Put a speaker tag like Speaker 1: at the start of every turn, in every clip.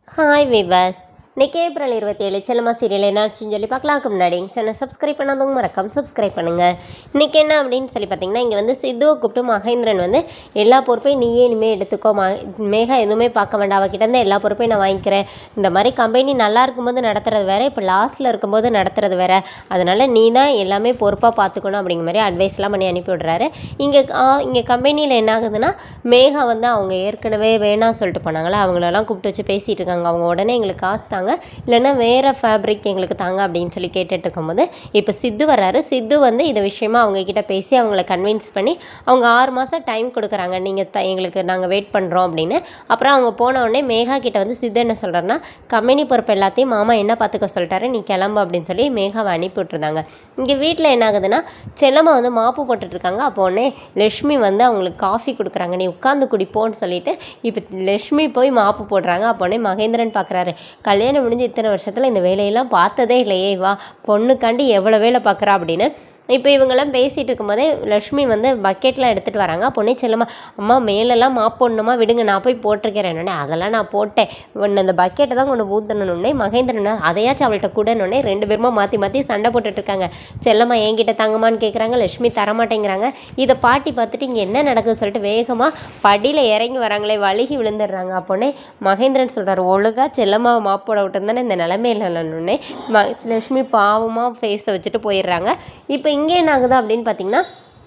Speaker 1: hi விவாஸ் இன்னைக்கு April இருபத்தி ஏழு செல்லமா சீரியல் என்னாச்சுன்னு சொல்லி பார்க்கலாம்க்கு முன்னாடி சேனல் சப்ஸ்கிரைப் பண்ணாதவங்க மறக்காம சப்ஸ்கிரைப் பண்ணுங்கள் இன்றைக்கி என்ன அப்படின்னு சொல்லி பார்த்தீங்கன்னா இங்கே வந்து சித்துவை கூப்பிட்டு மகேந்திரன் வந்து எல்லா பொறுப்பையும் நீயே இனிமேல் எடுத்துக்கோ ம மேகா எதுவுமே பார்க்க வேண்டாம் அவகிட்ட இருந்து எல்லா பொறுப்பையும் நான் வாங்கிக்கிறேன் இந்த மாதிரி கம்பெனி நல்லா இருக்கும்போது நடத்துறது வேற இப்போ லாஸ்ட்டில் இருக்கும்போது நடத்துறது வேற அதனால் நீ தான் எல்லாமே பொறுப்பாக பார்த்துக்கணும் அப்படிங்கிற மாதிரி அட்வைஸ்லாம் பண்ணி அனுப்பி விடுறாரு இங்கே இங்கே கம்பெனியில் என்ன ஆகுதுன்னா மேகா வந்து அவங்க ஏற்கனவே வேணாம் சொல்லிட்டு போனாங்களே அவங்களெல்லாம் கூப்பிட்டு வச்சு பேசிகிட்டு இருக்காங்க அவங்க உடனே எங்களுக்கு காசு தாங்க இல்லைன்னா வேறு ஃபேப்ரிக் எங்களுக்கு தாங்க அப்படின்னு சொல்லி கேட்டுட்டு இருக்கும்போது இப்போ சித்து வர்றாரு சித்து வந்து இந்த விஷயமா அவங்க கிட்ட பேசி அவங்கள கன்வின்ஸ் பண்ணி அவங்க ஆறு மாதம் டைம் கொடுக்குறாங்க நீங்கள் த எங்களுக்கு நாங்கள் வெயிட் பண்ணுறோம் அப்படின்னு அப்புறம் அவங்க போன உடனே மேகா கிட்ட வந்து சித்து என்ன சொல்கிறாருன்னா கம்பெனி பொறுப்பு எல்லாத்தையும் மாமா என்ன பார்த்துக்க சொல்லிட்டாரு நீ கிளம்பு அப்படின்னு சொல்லி மேகாவை அனுப்பி விட்டுருந்தாங்க இங்கே வீட்டில் என்ன ஆகுதுன்னா செல்லம்மா வந்து மாப்பு போட்டுட்டு இருக்காங்க அப்போ உடனே லக்ஷ்மி வந்து அவங்களுக்கு காஃபி கொடுக்குறாங்க நீ உட்காந்து குடிப்போன்னு சொல்லிட்டு இப்போ லக்ஷ்மி போய் மாப்பு போடுறாங்க அப்போ உடனே மகேந்திரன் பார்க்குறாரு கல்யாணம் முடிஞ்சு இத்தனை வருஷத்தில் இந்த வேலையெல்லாம் பார்த்ததே இல்லையே வா பொண்ணுக்காண்டி எவ்வளோ வேலை பார்க்குறா அப்படின்னு இப்போ இவங்கெல்லாம் பேசிகிட்டு இருக்கும்போதே லக்ஷ்மி வந்து பக்கெட்லாம் எடுத்துகிட்டு வராங்க பொண்ணே செல்லம்மா அம்மா மேலெல்லாம் மாப் போடணுமா விடுங்க நான் போய் போட்டிருக்கிறேன் உடனே அதெல்லாம் நான் போட்டேன் உன்னை அந்த பக்கெட்டை தான் கொண்டு ஊற்றணுன்னே மகேந்திரன் அதையாச்சும் அவள்கிட்ட கூடனே ரெண்டு பேருமா மாற்றி மாற்றி சண்டை போட்டுட்டு இருக்காங்க செல்லம்மா என்கிட்ட தங்கம்மான்னு கேட்குறாங்க லக்ஷ்மி தரமாட்டேங்கிறாங்க இதை பாட்டி பார்த்துட்டு இங்கே என்ன நடக்குதுன்னு சொல்லிட்டு வேகமாக படியில் இறங்கி வராங்களே வழுகி விழுந்துடுறாங்க அப்போனே மகேந்திரன் சொல்கிறார் ஒழுங்கா செல்லம்மாவை மாப் போட விட்டுருந்தானே இந்த நிலமையில இல்லைன்னொன்னே ம லக்ஷ்மி பாவமாக ஃபேஸை வச்சுட்டு போயிடுறாங்க இப்போ இங்கே என்ன ஆகுது அப்படின்னு பார்த்தீங்கன்னா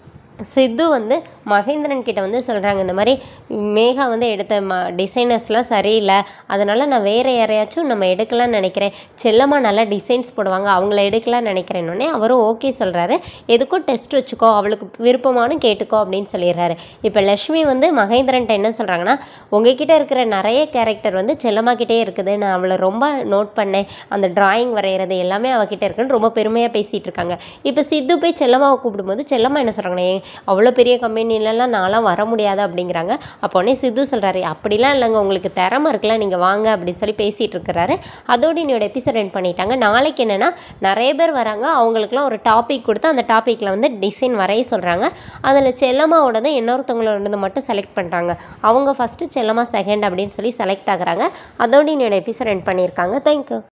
Speaker 1: சித்து வந்து மகேந்திரன் கிட்ட வந்து சொல்கிறாங்க இந்த மாதிரி மேகா வந்து எடுத்த ம டிசைனர்ஸ்லாம் சரியில்லை அதனால் நான் வேறு யாரையாச்சும் நம்ம எடுக்கலாம்னு நினைக்கிறேன் செல்லம்மா நல்லா டிசைன்ஸ் போடுவாங்க அவங்கள எடுக்கலாம்னு நினைக்கிறேன்னொடனே அவரும் ஓகே சொல்கிறாரு எதுக்கும் டெஸ்ட் வச்சுக்கோ அவளுக்கு விருப்பமானு கேட்டுக்கோ அப்படின்னு சொல்லிடுறாரு இப்போ லக்ஷ்மி வந்து மகேந்திரன்ட்ட என்ன சொல்கிறாங்கன்னா உங்ககிட்ட இருக்கிற நிறைய கேரக்டர் வந்து செல்லம்மா கிட்டே இருக்குது நான் அவளை ரொம்ப நோட் பண்ணேன் அந்த டிராயிங் வரைகிறது எல்லாமே அவகிட்ட இருக்குன்னு ரொம்ப பெருமையாக பேசிகிட்டு இருக்காங்க இப்போ சித்து போய் செல்லம்மாவை கூப்பிடும்போது செல்லம்மா என்ன சொல்கிறாங்கன்னா அவ்வளோ பெரிய கம்பெனிலலாம் நான்லாம் வர முடியாது அப்படிங்கிறாங்க அப்போ உடனே சித்து சொல்கிறாரு அப்படிலாம் இல்லைங்க உங்களுக்கு திறமை இருக்குல்ல நீங்கள் வாங்க அப்படின்னு சொல்லி பேசிகிட்டு இருக்கிறாரு அதோடு என்னோட எபிசோட் எண்ட் பண்ணிட்டாங்க நாளைக்கு என்னென்னா நிறைய பேர் வராங்க அவங்களுக்குலாம் ஒரு டாபிக் கொடுத்து அந்த டாப்பிக்கில் வந்து டிசைன் வரைய சொல்கிறாங்க அதில் செல்லம்மாவோட தான் இன்னொருத்தவங்களோட மட்டும் செலக்ட் பண்ணுறாங்க அவங்க ஃபஸ்ட்டு செல்லம்மா செகண்ட் அப்படின்னு சொல்லி செலக்ட் ஆகுறாங்க அதோடு என்னோட எபிசோட் எண்ட் பண்ணியிருக்காங்க தேங்க்யூ